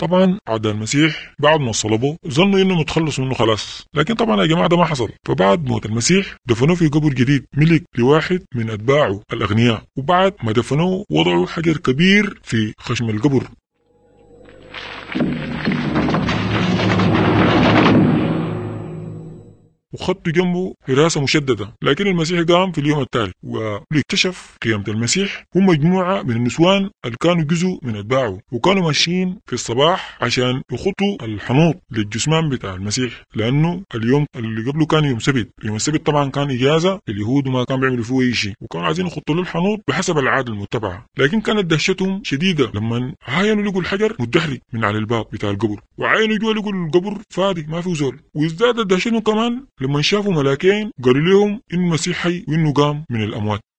طبعا عاد المسيح بعد ما صلبوه ظنوا انهم يتخلصوا منه خلاص لكن طبعا يا جماعه ده ما حصل فبعد موت المسيح دفنوه في قبر جديد ملك لواحد من اتباعه الاغنياء وبعد ما دفنوه وضعوا حجر كبير في خشم القبر وخطوا جنبه حراسة مشددة لكن المسيح قام في اليوم التالي واكتشف قيامة المسيح هم مجموعة من النسوان اللي كانوا جزء من أتباعه وكانوا ماشيين في الصباح عشان يخطوا الحنوط للجثمان بتاع المسيح لأنه اليوم اللي قبله كان يوم سبت يوم السبت طبعا كان إجازة اليهود وما كان بيعملوا فيه أي شيء وكانوا عايزين يخطوا له الحنوط بحسب العادة المتبعة لكن كانت دهشتهم شديدة لما عاينوا لقوا الحجر متدحرج من على الباب بتاع القبر وعاينوا جوا لقوا القبر فاضي ما فيه زول وازدادت دهشتهم كمان لما شافوا ملاكين قالوا لهم إن المسيح حي وإنه قام من الأموات